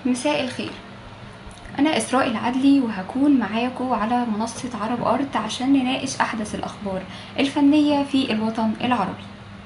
مساء الخير أنا إسراء العدلي وهكون معاكم على منصة عرب أرت عشان نناقش أحدث الأخبار الفنية في الوطن العربي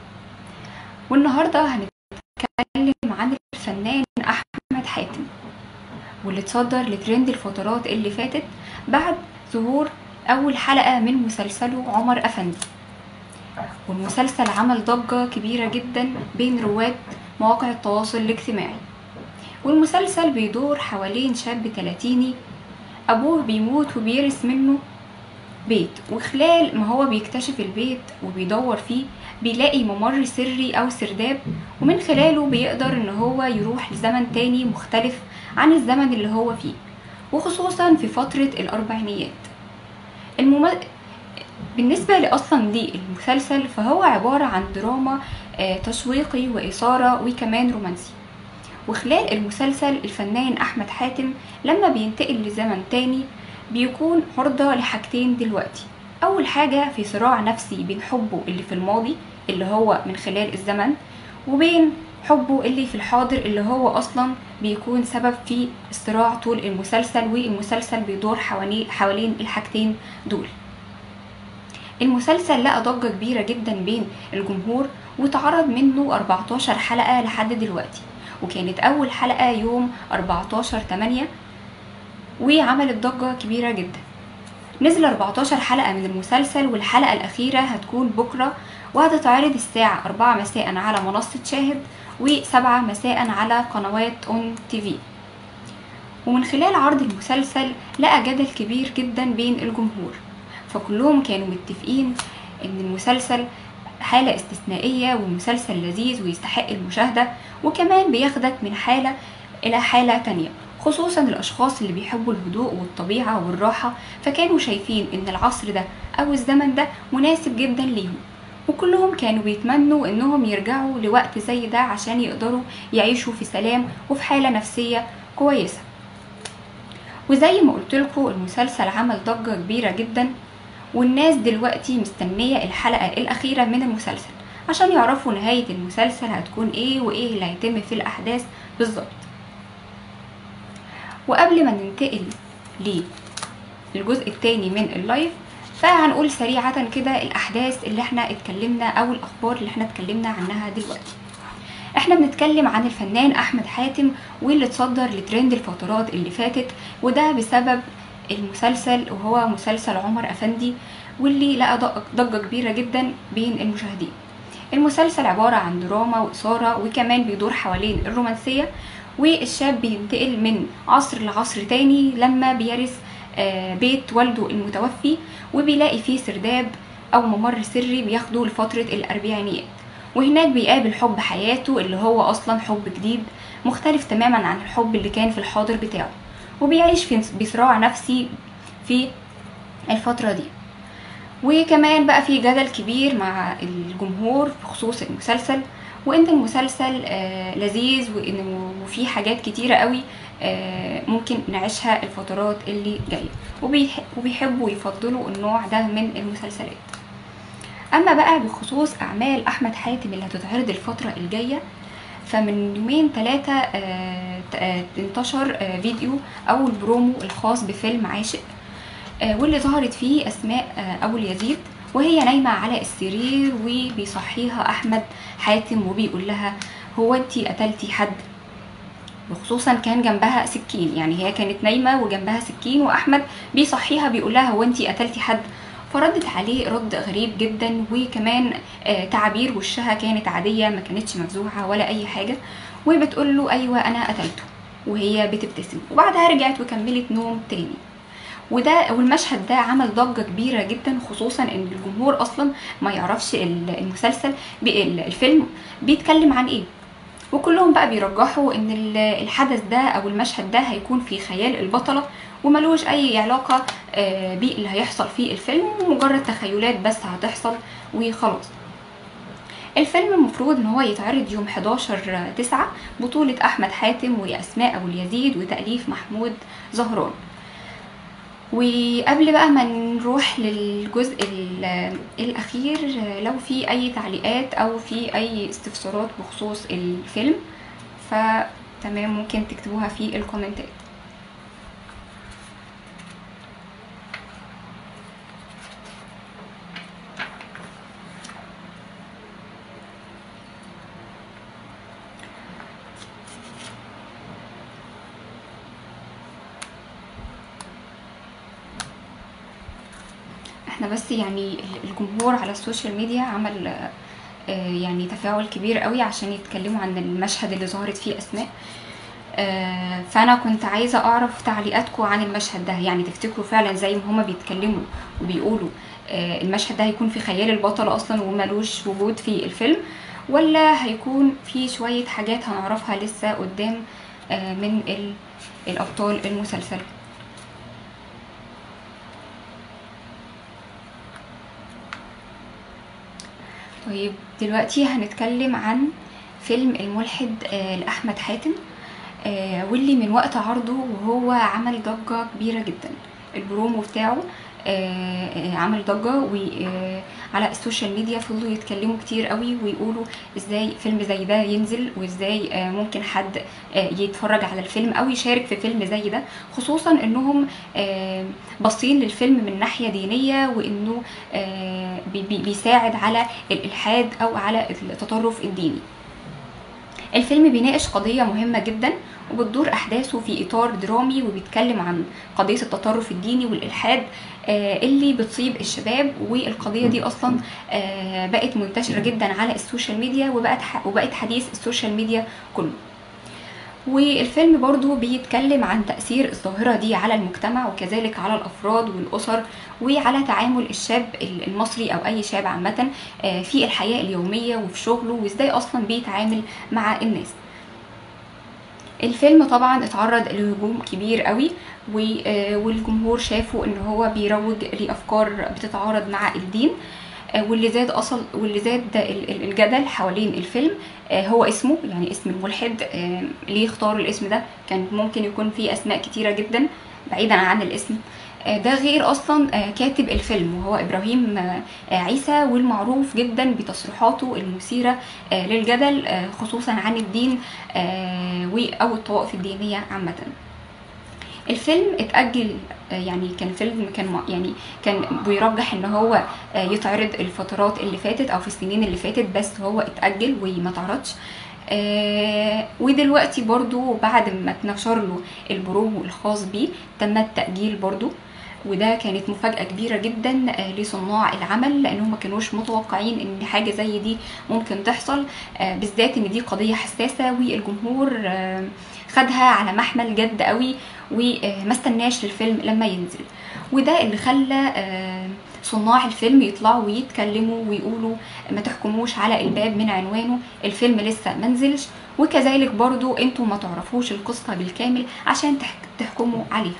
والنهاردة هنتكلم عن الفنان أحمد حاتم واللي اتصدر لترند الفترات اللي فاتت بعد ظهور أول حلقة من مسلسله عمر أفندي والمسلسل عمل ضجة كبيرة جدا بين رواد مواقع التواصل الاجتماعي والمسلسل بيدور حوالين شاب تلاتيني أبوه بيموت وبيرث منه بيت وخلال ما هو بيكتشف البيت وبيدور فيه بيلاقي ممر سري أو سرداب ومن خلاله بيقدر إن هو يروح لزمن تاني مختلف عن الزمن اللي هو فيه وخصوصا في فترة الأربعينيات المم... بالنسبة لأصلا دي المسلسل فهو عبارة عن دراما آه، تشويقي وإثارة وكمان رومانسي وخلال المسلسل الفنان أحمد حاتم لما بينتقل لزمن تاني بيكون عرضة لحاجتين دلوقتي أول حاجة في صراع نفسي بين حبه اللي في الماضي اللي هو من خلال الزمن وبين حبه اللي في الحاضر اللي هو أصلا بيكون سبب في الصراع طول المسلسل والمسلسل بيدور حوالين حوالين الحاجتين دول المسلسل لقى ضجة كبيرة جدا بين الجمهور واتعرض منه 14 حلقة لحد دلوقتي وكانت أول حلقة يوم 14 8 وعملت ضجة كبيرة جدا نزل 14 حلقة من المسلسل والحلقة الأخيرة هتكون بكرة وهتتعرض الساعة 4 مساء على منصة شاهد و7 مساء على قنوات اون تي في ومن خلال عرض المسلسل لقى جدل كبير جدا بين الجمهور فكلهم كانوا متفقين ان المسلسل حالة استثنائية ومسلسل لذيذ ويستحق المشاهدة وكمان بياخدك من حالة إلى حالة تانية خصوصا الأشخاص اللي بيحبوا الهدوء والطبيعة والراحة فكانوا شايفين إن العصر ده أو الزمن ده مناسب جدا ليهم وكلهم كانوا بيتمنوا إنهم يرجعوا لوقت زي ده عشان يقدروا يعيشوا في سلام وفي حالة نفسية كويسة وزي ما قلتلكوا المسلسل عمل ضجة كبيرة جدا والناس دلوقتي مستنية الحلقة الأخيرة من المسلسل عشان يعرفوا نهاية المسلسل هتكون ايه وايه اللي هيتم في الأحداث بالظبط وقبل ما ننتقل للجزء التاني من اللايف فهنقول سريعة كده الأحداث اللي احنا اتكلمنا أو الأخبار اللي احنا اتكلمنا عنها دلوقتي احنا بنتكلم عن الفنان أحمد حاتم واللي اتصدر لترند الفترات اللي فاتت وده بسبب المسلسل وهو مسلسل عمر أفندي واللي لقى ضجة كبيرة جدا بين المشاهدين المسلسل عبارة عن دراما وإثارة وكمان بيدور حوالين الرومانسية والشاب بينتقل من عصر لعصر تاني لما بيرث بيت والده المتوفي وبيلاقي فيه سرداب أو ممر سري بياخده لفترة الأربعينيات وهناك بيقابل حب حياته اللي هو أصلا حب جديد مختلف تماما عن الحب اللي كان في الحاضر بتاعه وبيعيش في بصراع نفسي في الفترة دي وكمان بقى في جدل كبير مع الجمهور بخصوص المسلسل وان المسلسل آه لذيذ وان وفي حاجات كتيرة قوي آه ممكن نعيشها الفترات اللي جاية وبيحبوا يفضلوا النوع ده من المسلسلات اما بقى بخصوص اعمال احمد حاتم اللي هتتعرض الفترة الجاية فمن يومين ثلاثة آه انتشر فيديو او البرومو الخاص بفيلم عاشق واللي ظهرت فيه اسماء ابو اليزيد وهي نايمة على السرير وبيصحيها احمد حاتم وبيقول لها هو انتي قتلتي حد وخصوصا كان جنبها سكين يعني هي كانت نايمة وجنبها سكين واحمد بيصحيها بيقول لها هو انتي قتلتي حد فردت عليه رد غريب جدا وكمان تعابير وشها كانت عادية ما كانتش مفزوعة ولا اي حاجة وبتقول له ايوه انا قتلته وهي بتبتسم وبعدها رجعت وكملت نوم تاني وده والمشهد ده عمل ضجه كبيره جدا خصوصا ان الجمهور اصلا ما يعرفش المسلسل الفيلم بيتكلم عن ايه وكلهم بقى بيرجحوا ان الحدث ده او المشهد ده هيكون في خيال البطله وملوش اي علاقه باللي هيحصل في الفيلم مجرد تخيلات بس هتحصل وخلاص الفيلم المفروض ان هو يتعرض يوم 11 9 بطولة احمد حاتم واسماء ابو اليزيد وتأليف محمود زهران وقبل بقى ما نروح للجزء الاخير لو في اي تعليقات او في اي استفسارات بخصوص الفيلم ف تمام ممكن تكتبوها في الكومنتات احنا بس يعني الجمهور على السوشيال ميديا عمل آه، يعني تفاعل كبير قوي عشان يتكلموا عن المشهد اللي ظهرت فيه اسماء آه، فانا كنت عايزه اعرف تعليقاتكم عن المشهد ده يعني تفتكروا فعلا زي ما هما بيتكلموا وبيقولوا آه، المشهد ده هيكون في خيال البطل اصلا وملوش وجود في الفيلم ولا هيكون في شويه حاجات هنعرفها لسه قدام آه، من ال- الابطال المسلسل طيب دلوقتي هنتكلم عن فيلم الملحد آه، لأحمد حاتم آه، واللي من وقت عرضه وهو عمل ضجة كبيرة جدا البرومو بتاعه آه، آه، عمل ضجة وعلى السوشيال ميديا فضلوا يتكلموا كتير قوي ويقولوا ازاي فيلم زي ده ينزل وازاي آه، ممكن حد آه، يتفرج على الفيلم او يشارك في فيلم زي ده خصوصا انهم آه، باصين للفيلم من ناحية دينية وانه آه، بي- بي- بيساعد على الالحاد او على التطرف الديني الفيلم بيناقش قضية مهمة جدا وبتدور أحداثه في إطار درامي وبيتكلم عن قضية التطرف الديني والإلحاد آه، اللي بتصيب الشباب والقضية دي أصلا آه، بقت منتشرة جدا على السوشيال ميديا وبقت ح- وبقت حديث السوشيال ميديا كله والفيلم برضو بيتكلم عن تأثير الظاهرة دي على المجتمع وكذلك على الأفراد والأسر وعلى تعامل الشاب المصري أو أي شاب عامة آه، في الحياة اليومية وفي شغله وإزاي أصلا بيتعامل مع الناس الفيلم طبعا اتعرض لهجوم كبير قوي و- آه، والجمهور شافوا ان هو بيروج لافكار بتتعارض مع الدين آه، واللي زاد اصل واللي زاد ال- ال- الجدل حوالين الفيلم آه، هو اسمه يعني اسم الملحد آه، ليه اختاروا الاسم ده كان ممكن يكون فيه اسماء كتيره جدا بعيدا عن الاسم آه، ده غير اصلا آه، كاتب الفيلم وهو ابراهيم آه، آه، عيسى والمعروف جدا بتصريحاته المثيره آه، للجدل آه، خصوصا عن الدين آه، و- او الطوائف الدينيه عامه الفيلم اتأجل آه، يعني كان فيلم كان مع- يعني كان بيرجح ان هو آه، يتعرض الفترات اللي فاتت او في السنين اللي فاتت بس هو اتأجل وما اتعرضش آه ودلوقتي برضو بعد ما اتنشر له البرومو الخاص بيه تم التأجيل برضو وده كانت مفاجأة كبيرة جدا آه، لصناع العمل لأنهم ما كانوش متوقعين إن حاجة زي دي ممكن تحصل آه، بالذات إن دي قضية حساسة والجمهور آه، خدها على محمل جد قوي وما استناش للفيلم لما ينزل وده اللي خلى آه، صناع الفيلم يطلعوا ويتكلموا ويقولوا ما تحكموش على الباب من عنوانه الفيلم لسه منزلش وكذلك برضو انتوا ما تعرفوش القصة بالكامل عشان تحك- تحكموا عليها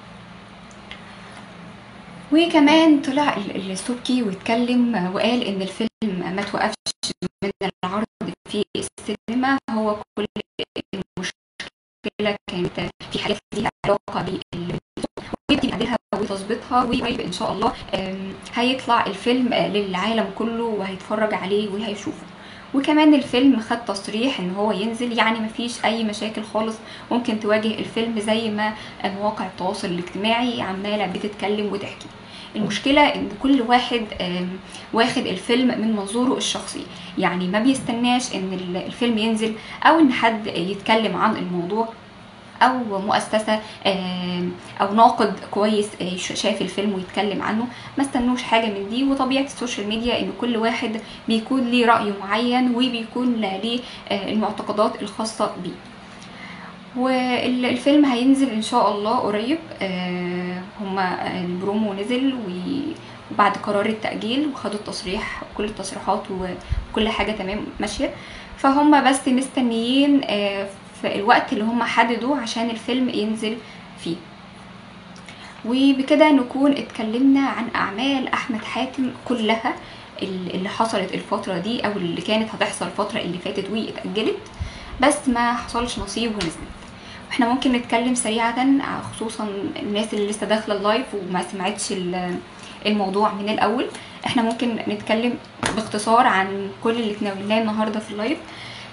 وكمان طلع ال- السبكي واتكلم وقال ان الفيلم ما توقفش من العرض في السينما هو كل المشكله كانت في حاجات ليها علاقه بال وتعديلها وتظبيطها وقريب ان شاء الله آم، هيطلع الفيلم آه، للعالم كله وهيتفرج عليه وهيشوفه وكمان الفيلم خد تصريح ان هو ينزل يعني مفيش اي مشاكل خالص ممكن تواجه الفيلم زي ما مواقع التواصل الاجتماعي عماله بتتكلم وتحكي المشكلة ان كل واحد آم، واخد الفيلم من منظوره الشخصي يعني ما بيستناش ان ال- الفيلم ينزل او ان حد يتكلم عن الموضوع او مؤسسه آم، او ناقد كويس آه، ش- شاف الفيلم ويتكلم عنه ما استنوش حاجه من دي وطبيعه السوشيال ميديا ان كل واحد بيكون ليه راي معين وبيكون ليه آه، المعتقدات الخاصه بيه والفيلم هينزل ان شاء الله قريب آه، هما البرومو نزل و- وبعد قرار التأجيل وخدوا التصريح كل التصريحات وكل حاجة تمام ماشية فهم بس مستنيين آه، في الوقت اللي هم حددوه عشان الفيلم ينزل فيه وبكده نكون اتكلمنا عن أعمال أحمد حاتم كلها ال- اللي حصلت الفترة دي أو اللي كانت هتحصل الفترة اللي فاتت واتأجلت بس ما حصلش نصيب ونزلت احنا ممكن نتكلم سريعا خصوصا الناس اللي لسه داخله اللايف وما سمعتش ال- الموضوع من الاول احنا ممكن نتكلم باختصار عن كل اللي اتناولناه النهارده في اللايف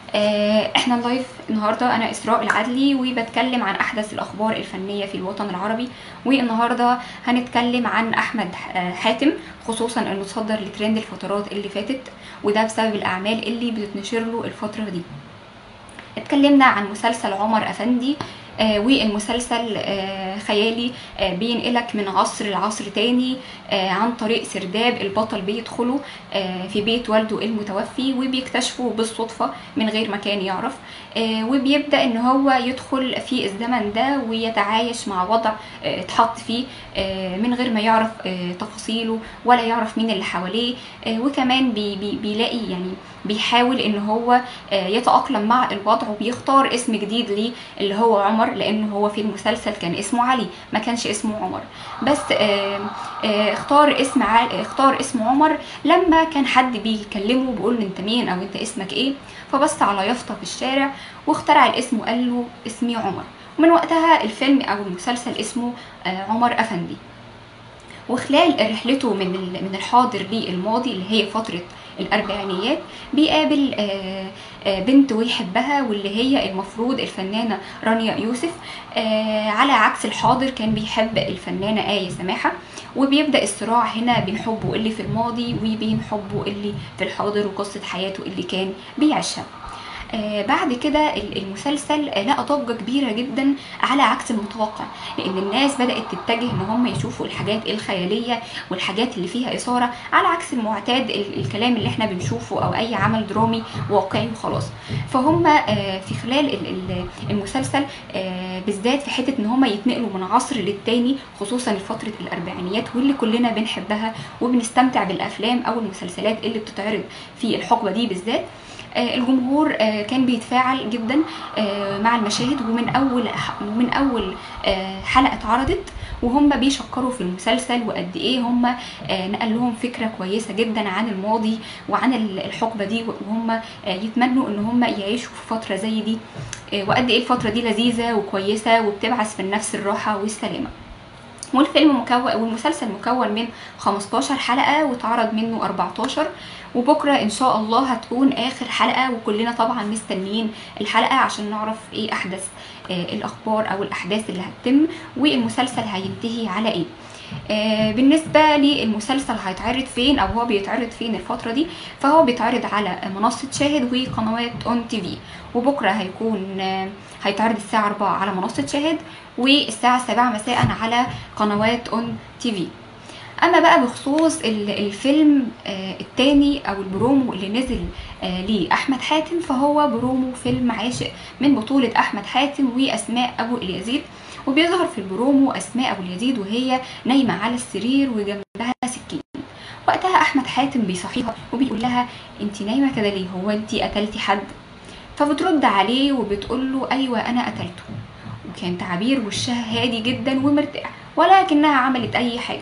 آه، احنا لايف النهارده انا اسراء العدلي وبتكلم عن احدث الاخبار الفنيه في الوطن العربي والنهارده هنتكلم عن احمد آه، حاتم خصوصا انه اتصدر لترند الفترات اللي فاتت وده بسبب الاعمال اللي بتتنشر له الفتره دي اتكلمنا عن مسلسل عمر افندي آه والمسلسل آه خيالي آه بينقلك من عصر لعصر تاني آه عن طريق سرداب البطل بيدخله آه في بيت والده المتوفي وبيكتشفه بالصدفة من غير ما كان يعرف آه وبيبدأ ان هو يدخل في الزمن ده ويتعايش مع وضع آه اتحط فيه آه من غير ما يعرف آه تفاصيله ولا يعرف مين اللي حواليه آه وكمان بي بي بيلاقي يعني بيحاول ان هو آه يتأقلم مع الوضع وبيختار اسم جديد ليه اللي هو عمر لانه هو في المسلسل كان اسمه علي ما كانش اسمه عمر بس آه آه اختار اسم ع... اختار اسم عمر لما كان حد بيكلمه بيقول له انت مين او انت اسمك ايه فبص على يافطه في الشارع واخترع الاسم وقال له اسمي عمر ومن وقتها الفيلم او المسلسل اسمه آه عمر افندي وخلال رحلته من من الحاضر للماضي اللي هي فتره الاربعينيات بيقابل بنت ويحبها واللي هي المفروض الفنانه رانيا يوسف على عكس الحاضر كان بيحب الفنانه ايه سماحه وبيبدا الصراع هنا بين حبه اللي في الماضي وبين حبه اللي في الحاضر وقصه حياته اللي كان بيعيشها آه بعد كده المسلسل آه لقى ضجه كبيره جدا على عكس المتوقع لان الناس بدات تتجه ان هم يشوفوا الحاجات الخياليه والحاجات اللي فيها اثاره على عكس المعتاد الكلام اللي احنا بنشوفه او اي عمل درامي واقعي وخلاص فهم آه في خلال المسلسل بالذات في حته ان هم يتنقلوا من عصر للتاني خصوصا لفتره الاربعينيات واللي كلنا بنحبها وبنستمتع بالافلام او المسلسلات اللي بتتعرض في الحقبه دي بالذات الجمهور كان بيتفاعل جدا مع المشاهد ومن اول من اول حلقه اتعرضت وهم بيشكروا في المسلسل وقد ايه هم نقل لهم فكره كويسه جدا عن الماضي وعن الحقبه دي وهم يتمنوا ان هم يعيشوا في فتره زي دي وقد ايه الفتره دي لذيذه وكويسه وبتبعث في النفس الراحه والسلامه والفيلم مكون والمسلسل مكون من 15 حلقه واتعرض منه 14 وبكره ان شاء الله هتكون اخر حلقه وكلنا طبعا مستنيين الحلقه عشان نعرف ايه احدث آه الاخبار او الاحداث اللي هتتم والمسلسل هينتهي على ايه آه بالنسبة للمسلسل هيتعرض فين او هو بيتعرض فين الفترة دي فهو بيتعرض على منصة شاهد وقنوات اون تي في وبكرة هيكون آه هيتعرض الساعة 4 على منصة شاهد والساعة 7 مساء على قنوات اون تي في اما بقى بخصوص الفيلم التاني او البرومو اللي نزل لاحمد حاتم فهو برومو فيلم عاشق من بطولة احمد حاتم واسماء ابو اليزيد وبيظهر في البرومو اسماء ابو اليزيد وهي نايمة على السرير وجنبها سكين وقتها احمد حاتم بيصحيها وبيقول لها انت نايمة كده ليه هو انت قتلتي حد فبترد عليه وبتقول له ايوه انا قتلته وكان تعبير وشها هادي جدا ومرتاح ولكنها عملت اي حاجه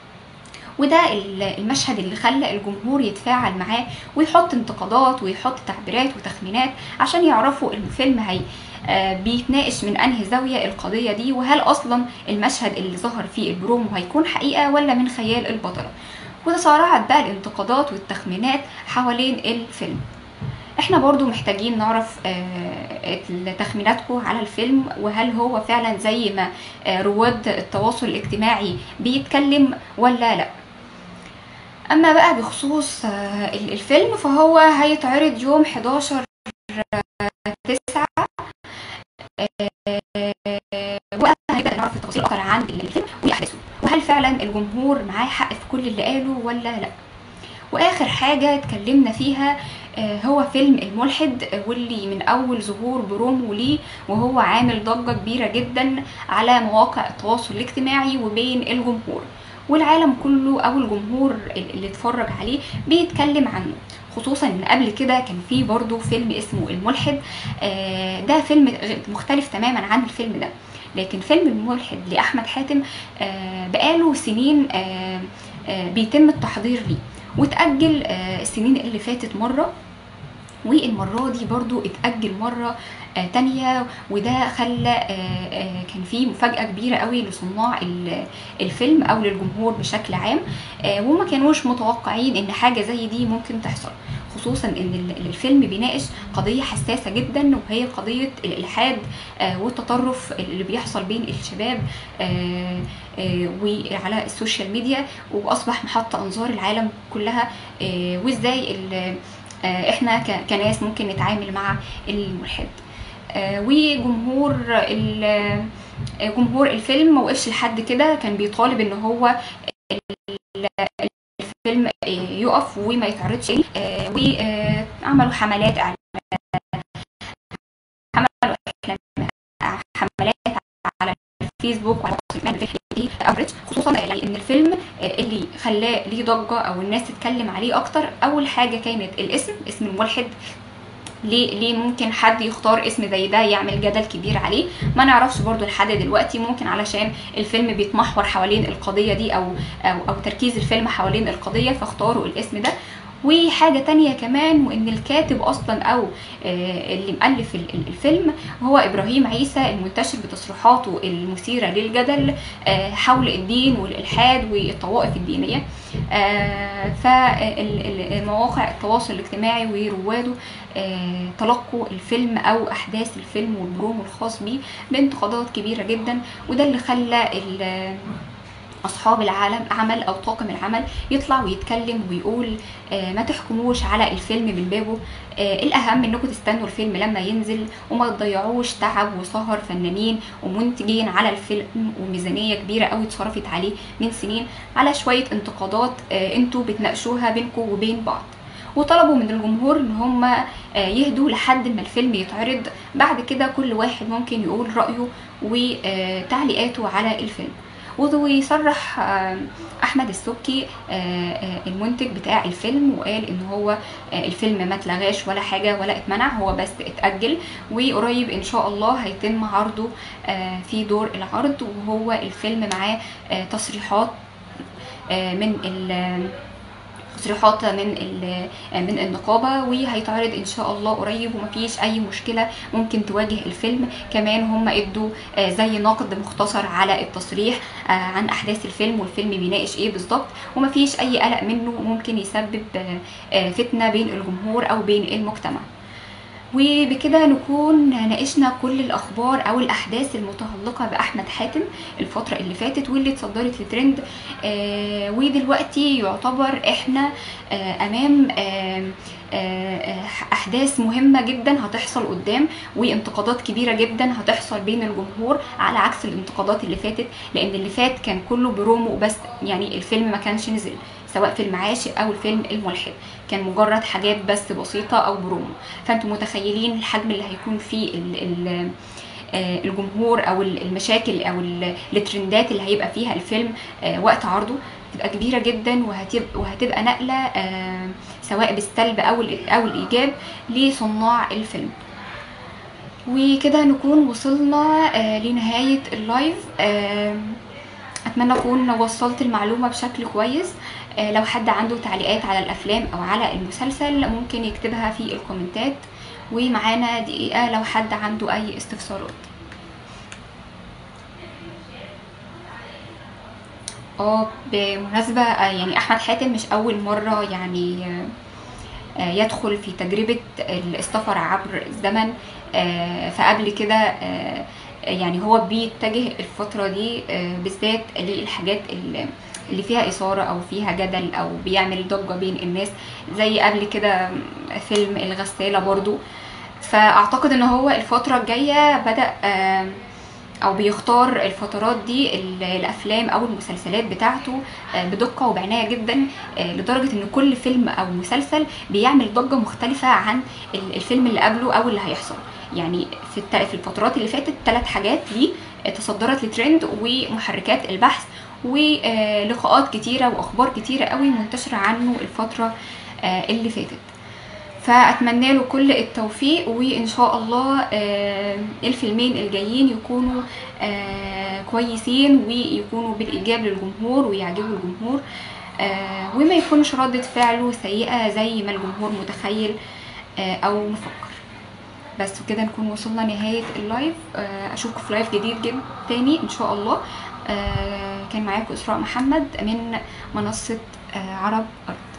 وده المشهد اللي خلى الجمهور يتفاعل معاه ويحط انتقادات ويحط تعبيرات وتخمينات عشان يعرفوا الفيلم هي بيتناقش من انهي زاويه القضيه دي وهل اصلا المشهد اللي ظهر فيه البرومو هيكون حقيقه ولا من خيال البطله وتصارعت بقى الانتقادات والتخمينات حوالين الفيلم احنا برضو محتاجين نعرف تخميناتكم على الفيلم وهل هو فعلا زي ما رواد التواصل الاجتماعي بيتكلم ولا لا اما بقى بخصوص الفيلم فهو هيتعرض يوم 11 9 وهنبدا نعرف التفاصيل اكتر عن الفيلم واحداثه وهل فعلا الجمهور معاه حق في كل اللي قاله ولا لا واخر حاجه اتكلمنا فيها هو فيلم الملحد واللي من اول ظهور برومو ليه وهو عامل ضجه كبيره جدا على مواقع التواصل الاجتماعي وبين الجمهور والعالم كله او الجمهور اللي اتفرج عليه بيتكلم عنه خصوصا ان قبل كده كان في برضه فيلم اسمه الملحد ده فيلم مختلف تماما عن الفيلم ده لكن فيلم الملحد لاحمد حاتم بقاله سنين بيتم التحضير ليه وتأجل السنين اللي فاتت مرة والمرة دي برضو اتأجل مرة تانية وده خلى كان في مفاجأة كبيرة قوي لصناع الفيلم أو للجمهور بشكل عام وما كانوش متوقعين إن حاجة زي دي ممكن تحصل خصوصا ان ال- الفيلم بيناقش قضيه حساسه جدا وهي قضيه الالحاد آه، والتطرف اللي بيحصل بين الشباب آه، آه، وعلى السوشيال ميديا واصبح محط انظار العالم كلها آه، وازاي ال- آه، احنا ك- كناس ممكن نتعامل مع الملحد آه، وجمهور ال- آه، جمهور الفيلم ما وقفش لحد كده كان بيطالب ان هو ال- الفيلم آه، يقف وما يتعرضش تاني آه، وعملوا حملات إعلان- عملوا إعلان- حملات على الفيسبوك وعلى التواصل الاجتماعي افريج خصوصا يعني ان الفيلم آه، اللي خلاه ليه ضجه او الناس تتكلم عليه اكتر اول حاجه كانت الاسم اسم الملحد ليه ليه ممكن حد يختار اسم زي ده يعمل جدل كبير عليه ما نعرفش برضو لحد دلوقتي ممكن علشان الفيلم بيتمحور حوالين القضية دي او او, أو تركيز الفيلم حوالين القضية فاختاروا الاسم ده وحاجة تانية كمان وإن الكاتب أصلا أو آه، اللي مؤلف ال- ال- الفيلم هو إبراهيم عيسى المنتشر بتصريحاته المثيرة للجدل آه، حول الدين والإلحاد والطوائف الدينية فالمواقع التواصل الاجتماعي ورواده آه، تلقوا الفيلم او احداث الفيلم والبرومو الخاص بيه بانتقادات كبيره جدا وده اللي خلى ال- اصحاب العالم عمل او طاقم العمل يطلع ويتكلم ويقول آه، ما تحكموش على الفيلم من بابه آه، الاهم انكم تستنوا الفيلم لما ينزل وما تضيعوش تعب وسهر فنانين ومنتجين على الفيلم وميزانيه كبيره قوي اتصرفت عليه من سنين على شويه انتقادات آه، انتوا بتناقشوها بينكم وبين بعض وطلبوا من الجمهور ان هم آه، يهدوا لحد ما الفيلم يتعرض بعد كده كل واحد ممكن يقول رايه وتعليقاته على الفيلم ويصرح آه، احمد السبكي آه، آه، المنتج بتاع الفيلم وقال ان هو آه، الفيلم ما اتلغاش ولا حاجه ولا اتمنع هو بس اتاجل وقريب ان شاء الله هيتم عرضه آه، في دور العرض وهو الفيلم معاه آه، تصريحات آه، من ال تصريحات من ال- من النقابه وهيتعرض ان شاء الله قريب ومفيش اي مشكله ممكن تواجه الفيلم كمان هم ادوا آه، زي نقد مختصر على التصريح آه، عن احداث الفيلم والفيلم بيناقش ايه بالظبط ومفيش اي قلق منه ممكن يسبب آه، آه، فتنه بين الجمهور او بين المجتمع وبكده نكون ناقشنا كل الاخبار او الاحداث المتعلقه باحمد حاتم الفتره اللي فاتت واللي اتصدرت لترند آه ودلوقتي يعتبر احنا آه امام آه آه، احداث مهمه جدا هتحصل قدام وانتقادات كبيره جدا هتحصل بين الجمهور على عكس الانتقادات اللي فاتت لان اللي فات كان كله برومو بس يعني الفيلم ما كانش نزل سواء فيلم عاشق او الفيلم الملحد كان مجرد حاجات بس بسيطه او برومو فانتم متخيلين الحجم اللي هيكون فيه ال ال آه، الجمهور او ال- المشاكل او ال- الترندات اللي هيبقى فيها الفيلم آه، وقت عرضه تبقى كبيره جدا وهتبقى وهتبقى نقله آه، سواء بالسلب او ال- او الايجاب لصناع الفيلم وكده نكون وصلنا آه، لنهايه اللايف آه، اتمنى اكون وصلت المعلومه بشكل كويس آه، لو حد عنده تعليقات على الافلام او على المسلسل ممكن يكتبها في الكومنتات ومعانا دقيقه لو حد عنده اي استفسارات اه بمناسبة آه، يعني أحمد حاتم مش أول مرة يعني آه، آه، يدخل في تجربة السفر عبر الزمن آه، فقبل كده آه، يعني هو بيتجه الفترة دي آه، بالذات للحاجات اللي اللي فيها إثارة أو فيها جدل أو بيعمل ضجة بين الناس زي قبل كده فيلم الغسالة برضو فأعتقد إن هو الفترة الجاية بدأ آه، او بيختار الفترات دي ال- الافلام او المسلسلات بتاعته آه، بدقه وبعنايه جدا آه، لدرجه ان كل فيلم او مسلسل بيعمل ضجه مختلفه عن ال- الفيلم اللي قبله او اللي هيحصل يعني في الت- في الفترات اللي فاتت ثلاث حاجات دي تصدرت لترند ومحركات البحث ولقاءات كتيره واخبار كتيره قوي منتشره عنه الفتره آه، اللي فاتت فاتمنى له كل التوفيق وان شاء الله آه، الفيلمين الجايين يكونوا آه، كويسين ويكونوا بالايجاب للجمهور ويعجبوا الجمهور آه، وما يكونش ردة فعله سيئة زي ما الجمهور متخيل آه، او مفكر بس كده نكون وصلنا نهاية اللايف آه، اشوفكم في لايف جديد جدا تاني ان شاء الله آه، كان معاكم اسراء محمد من منصة آه، عرب أرض